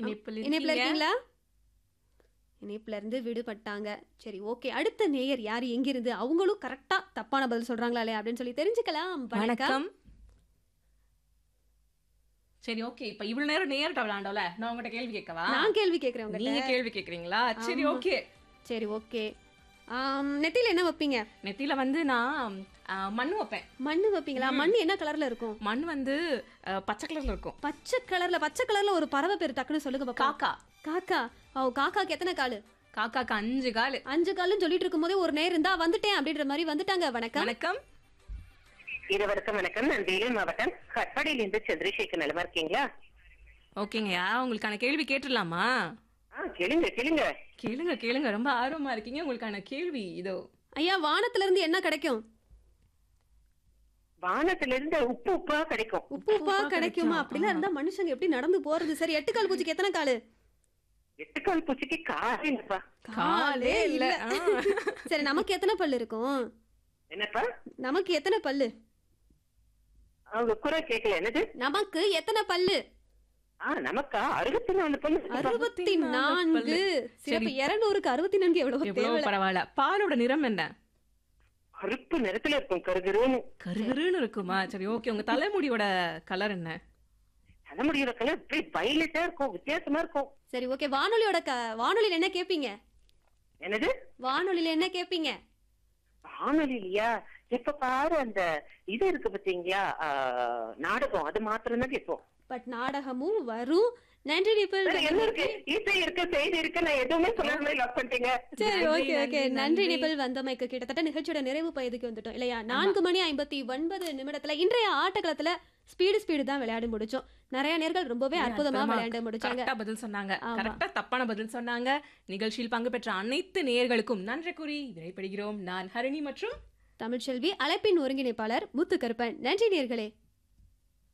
இணைப்பில் இணைப்புல இருக்கீங்க. இருக்கீங்களா இணைப்புல இருந்து விடுபட்டாங்க சரி ஓகே அடுத்த நேயர் யார் எங்கிருந்து அவங்களும் கரெக்டா தப்பான பதில் சொல்றாங்களா இல்லையா அப்படின்னு சொல்லி தெரிஞ்சுக்கலாம் வணக்கம் வணக்கம் சரி ஓகே இப்ப இவ்வளவு நேரம் நேர்ட்ட விளையாண்டோல நான் உங்ககிட்ட கேள்வி கேட்கவா நான் கேள்வி கேக்குறேன் நீங்க உங்ககிட்ட கேள்வி கேக்குறீங்களா சரி ஆமா. ஓகே சரி ஓகே நெத்தியில என்ன வைப்பீங்க நெத்தியில வந்து நான் ஆ, மண் வைப்பேன் மண்ணு வைப்பீங்களா மண் என்ன கலர்ல இருக்கும் மண் வந்து ஆ, பச்சை கலர்ல இருக்கும் பச்சை கலர்ல பச்சை கலர்ல ஒரு பறவை பேர் டக்குன்னு சொல்லுங்க பாப்பா காக்கா காக்கா ஓ காக்காக்கு எத்தனை காலு காக்காக்கு அஞ்சு காலு அஞ்சு காலுன்னு சொல்லிட்டு இருக்கும்போதே ஒரு நேர் இருந்தா வந்துட்டேன் அப்படின்ற மாதிரி வந்துட்டாங்க வணக்கம் வணக்கம் இருவருக்கும் வணக்கம் நான் வேலூர் மாவட்டம் கட்பாடியில இருந்து சந்திரசேகர் நலமா இருக்கீங்களா ஓகேங்கய்யா உங்களுக்கான கேள்வி கேட்டுடலாமா ஆ கேளுங்க கேளுங்க கேளுங்க கேளுங்க ரொம்ப ஆர்வமா இருக்கீங்க உங்களுக்கான கேள்வி இதோ ஐயா வானத்துல இருந்து என்ன கிடைக்கும் வானத்துல இருந்து உப்பு உப்பா கிடைக்கும் உப்பு உப்பா உப்பா கிடைக்குமா கிடைக்கும். அப்படிலாம் இருந்தா மனுஷங்க எப்படி நடந்து போறது சரி எட்டு கால் பூச்சிக்கு எத்தனை காலு எட்டுக்கால் பூச்சிக்கு காலே இல்லப்பா காலே இல்ல ஆ. சரி நமக்கு எத்தனை பல்லு இருக்கும் என்னப்பா நமக்கு எத்தனை பல்லு அவங்க குறை கேட்கல என்னது நமக்கு எத்தனை பல்லு ஆ நமக்கா அறுபத்தி நாலு பொண்ணு அறுபத்தி நாலு நான்கு பல்லு. சிறப்பு இருநூறுக்கு அறுபத்தி நான்கு எவ்வளவு எவ்வளவு தேவை பரவாயில்ல பாலோட நிறம் என்ன கருப்பு நிறத்துல இருக்கும் கருகருன்னு கருகருன்னு இருக்குமா சரி ஓகே உங்க தலைமுடியோட கலர் என்ன தலைமுடியோட கலர் அப்படியே வயலட்டா இருக்கும் வித்தியாசமா இருக்கும் சரி ஓகே வானொலியோட க வானொலியில என்ன கேப்பீங்க என்னது வானொலியில என்ன கேப்பீங்க வானொலி இல்லையா எப்ப பாரு அந்த இது இருக்கு பாத்தீங்களா ஆ, நாடகம் அது மாத்திரம் தான் கேட்போம் பட் நாடகமும் வரும் நன்றி நிபிள் வேற என்ன இருக்கு இசை இருக்கு செய்தி இருக்கு நான் எதுவுமே சொல்லாம லாக் பண்ணிட்டீங்க சரி நன்றி, ஓகே ஓகே நன்றி, நன்றி நன்றி. நிபிள் வந்தமைக்கு கிட்டத்தட்ட நிகழ்ச்சியோட நிறைவு பகுதிக்கு வந்துட்டோம் இல்லையா நான்கு மணி ஐம்பத்தி ஒன்பது நிமிடத்துல இன்றைய ஆட்டக்களத்துல ஸ்பீடு ஸ்பீடு தான் விளையாடி முடிச்சோம் நிறைய நேர்கள் ரொம்பவே அற்புதமா விளையாண்டு முடிச்சாங்க கரெக்டா பதில் சொன்னாங்க ஆமா. கரெக்டா தப்பான பதில் சொன்னாங்க நிகழ்ச்சியில் பங்கு பெற்ற அனைத்து நேயர்களுக்கும் நன்றி கூறி விடைபெறுகிறோம் நான் ஹரிணி மற்றும் தமிழ்ச்செல்வி அழைப்பின் ஒருங்கிணைப்பாளர் முத்துக்கருப்பன் நன்றி நேர்களே